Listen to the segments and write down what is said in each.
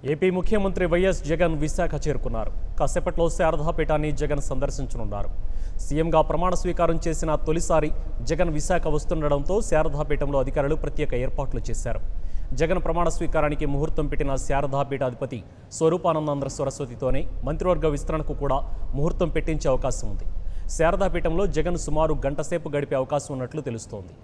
AP ముఖ్యమంత్రి YS Jagan Visakha చేరుకున్నారు కాసేపట్లో శారదాపీఠాన్ని జగన్ సందర్శించనున్నారు సీఎంగా ప్రమాణ స్వీకారం చేసిన తొలిసారి జగన్ విశాఖ వస్తుండడంతో శారదాపీఠంలో అధికారులు ప్రత్యేక ఏర్పాట్లు చేశారు జగన్ ప్రమాణ స్వీకారానికి ముహూర్తం పెట్టిన శారదాపీఠాధిపతి స్వరూపానందేంద్ర సరస్వతితోనే మంత్రివర్గ విస్తరణకు కూడా ముహూర్తం పెట్టించే అవకాశం ఉంది శారదాపీఠంలో జగన్ సుమారు గంటసేపు గడిపే అవకాశం ఉన్నట్లు తెలుస్తోంది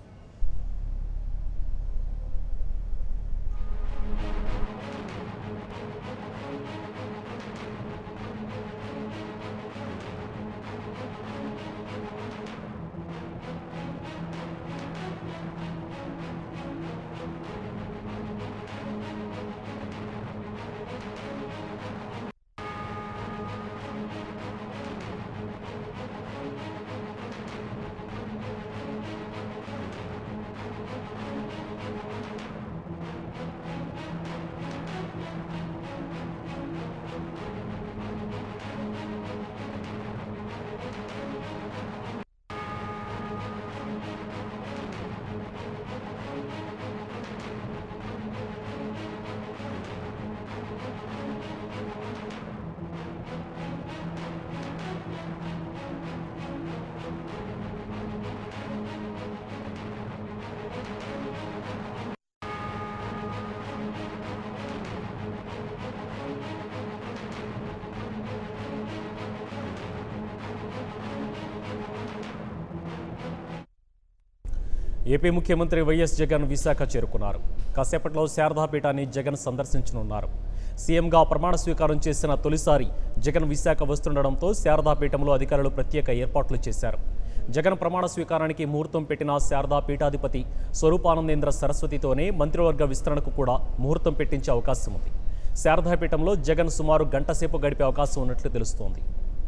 ఏపీ ముఖ్యమంత్రి వైఎస్ జగన్ విశాఖ చేరుకున్నారు కాసేపట్లో శారదాపీఠాన్ని జగన్ సందర్శించనున్నారు సీఎంగా ప్రమాణ స్వీకారం చేసిన తొలిసారి జగన్ విశాఖ వస్తుండడంతో శారదాపీఠంలో అధికారులు ప్రత్యేక ఏర్పాట్లు చేశారు జగన్ ప్రమాణ స్వీకారానికి ముహూర్తం పెట్టిన శారదా పీఠాధిపతి స్వరూపానందేంద్ర సరస్వతితోనే మంత్రివర్గ విస్తరణకు కూడా ముహూర్తం పెట్టించే అవకాశం ఉంది శారదాపీఠంలో జగన్ సుమారు గంట సేపు గడిపే అవకాశం ఉన్నట్లు తెలుస్తోంది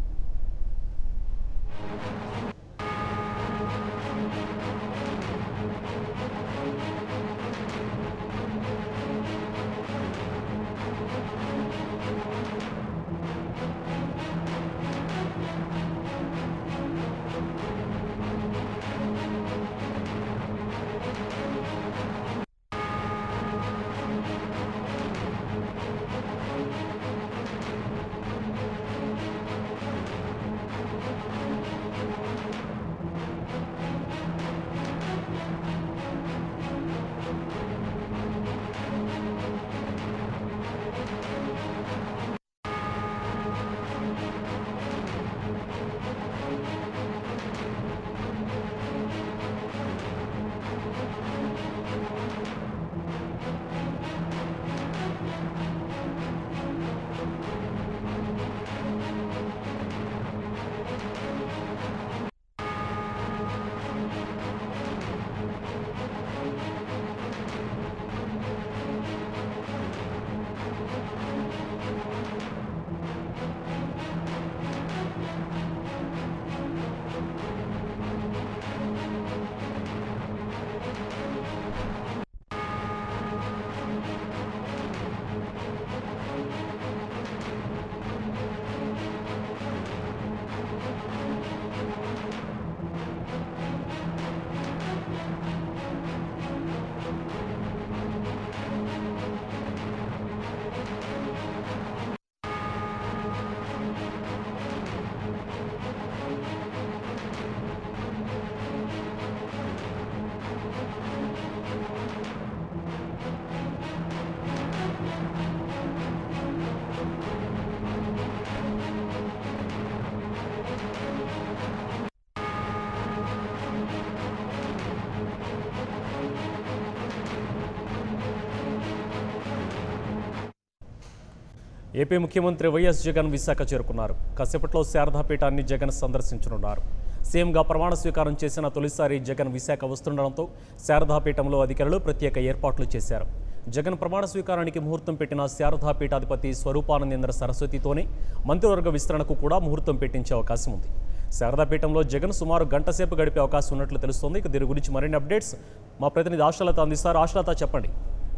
ఏపీ ముఖ్యమంత్రి వైఎస్ జగన్ విశాఖ చేరుకున్నారు కాసేపట్లో శారదాపీఠాన్ని జగన్ సందర్శించనున్నారు సీఎంగా ప్రమాణ స్వీకారం చేసిన తొలిసారి జగన్ విశాఖ వస్తుండడంతో శారదాపీఠంలో అధికారులు ప్రత్యేక ఏర్పాట్లు చేశారు జగన్ ప్రమాణ స్వీకారానికి ముహూర్తం పెట్టిన శారదాపీఠాధిపతి స్వరూపానందేంద్ర సరస్వతితోనే మంత్రివర్గ విస్తరణకు కూడా ముహూర్తం పెట్టించే అవకాశం ఉంది శారదాపీఠంలో జగన్ సుమారు గంట సేపు గడిపే అవకాశం ఉన్నట్లు తెలుస్తోంది ఇక దీని గురించి మరిన్ని అప్డేట్స్ మా ప్రతినిధి ఆశ్రలత అందిస్తారు ఆశ్రలత చెప్పండి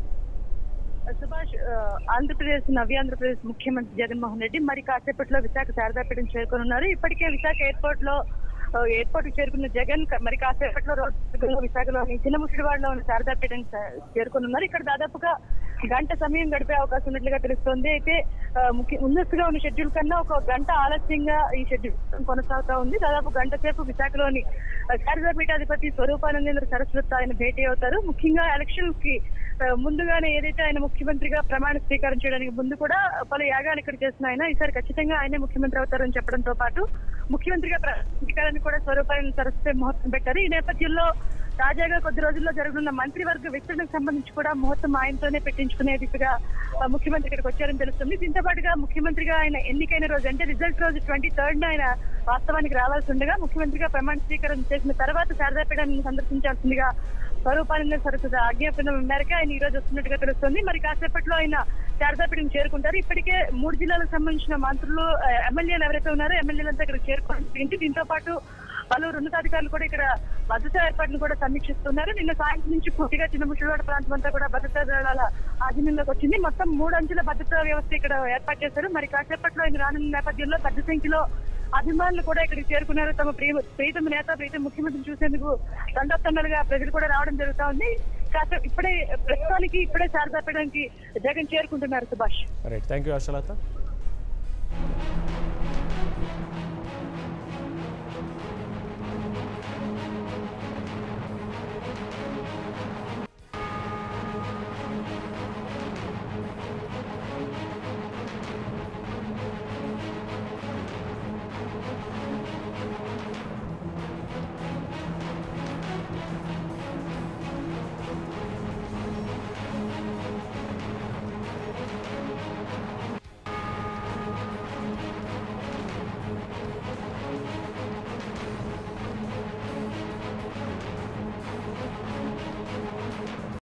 సుభాష్ ఆ, ఆంధ్రప్రదేశ్ నవ్య ఆంధ్రప్రదేశ్ ముఖ్యమంత్రి జగన్మోహన్ రెడ్డి మరి కాసేపట్లో విశాఖ శారదాపీఠం చేరుకోనున్నారు ఇప్పటికే విశాఖ ఎయిర్పోర్ట్ లో ఆ, ఎయిర్పోర్ట్ కి చేరుకున్న జగన్ క- మరి కాసేపట్లో రోజు విశాఖలోని చిన్నముసిడివాడలో ఉన్న శారదాపీఠం చే- చేరుకోనున్నారు ఇక్కడ దాదాపుగా గంట సమయం గడిపే అవకాశం ఉన్నట్లుగా తెలుస్తోంది అయితే ఆ, ముఖ్య ముందస్తుగా ఉన్న షెడ్యూల్ కన్నా ఒక గంట ఆలస్యంగా ఈ షెడ్యూల్ కొనసాగుతా ఉంది దాదాపు గంట సేపు విశాఖలోని ఆ, శారదా పీఠాధిపతి స్వరూపానందేంద్ర సరస్వతి ఆయన భేటీ అవుతారు ముఖ్యంగా ఎలక్షన్ కి ఆ, ముందుగానే ఏదైతే ఆయన ముఖ్యమంత్రిగా ప్రమాణ స్వీకారం చేయడానికి ముందు కూడా పలు యాగాలు ఇక్కడ చేసిన ఆయన ఈసారి ఖచ్చితంగా ఆయనే ముఖ్యమంత్రి అవుతారని చెప్పడంతో పాటు ముఖ్యమంత్రిగా ప్రమాణ స్వీకారాన్ని కూడా స్వరూపానంద సరస్వతి ముహూర్తం పెట్టారు ఈ నేపథ్యంలో తాజాగా కొద్ది రోజుల్లో జరగనున్న మంత్రివర్గ విస్తరణకు సంబంధించి కూడా ముహూర్తం ఆయనతోనే పెట్టించుకునే దిశగా ఆ, ముఖ్యమంత్రి ఇక్కడికి వచ్చారని తెలుస్తుంది దీంతో పాటుగా ముఖ్యమంత్రిగా ఆయన ఎన్నికైన రోజు అంటే రిజల్ట్ రోజు ట్వంటీ థర్డ్ ఆయన వాస్తవానికి రావాల్సి ఉండగా ముఖ్యమంత్రిగా ప్రమాణ స్వీకారం చేసిన తర్వాత శారదాపీఠాన్ని సందర్శించాల్సిందిగా స్వరూపానంద సరస్వతి ఆజ్ఞాపనం మేరకు ఆయన ఈ రోజు వస్తున్నట్టుగా తెలుస్తుంది మరి కాసేపట్లో ఆయన శారదాపీఠం చేరుకుంటారు ఇప్పటికే మూడు జిల్లాలకు సంబంధించిన మంత్రులు ఆ, ఎమ్మెల్యేలు ఎవరైతే ఉన్నారో ఎమ్మెల్యేలంతా ఇక్కడ చేరుకోవడం జరిగింది దీంతో పాటు పలువురు ఉన్నతాధికారులు కూడా ఇక్కడ భద్రతా ఏర్పాట్లను కూడా సమీక్షిస్తున్నారు నిన్న సాయంత్రం నుంచి పూర్తిగా చిన్నముషివాడ ప్రాంతం అంతా కూడా భద్రతా దళాల ఆధీనంలోకి వచ్చింది మొత్తం మూడు అంచెల భద్రతా వ్యవస్థ ఇక్కడ ఏర్పాటు చేశారు మరి కాసేపట్లో ఆయన రానున్న నేపథ్యంలో పెద్ద సంఖ్యలో అభిమానులు కూడా ఇక్కడికి చేరుకున్నారు తమ ప్రియ ప్రీతమ నేత ప్రీతం ముఖ్యమంత్రిని చూసేందుకు దండోత్తండలుగా ప్రజలు కూడా రావడం జరుగుతా ఉంది కాస్త ఇప్పుడే ప్రస్తుతానికి ఇప్పుడే శారదాపీఠానికి జగన్ చేరుకుంటున్నారు Subhash right thank you Harshalatha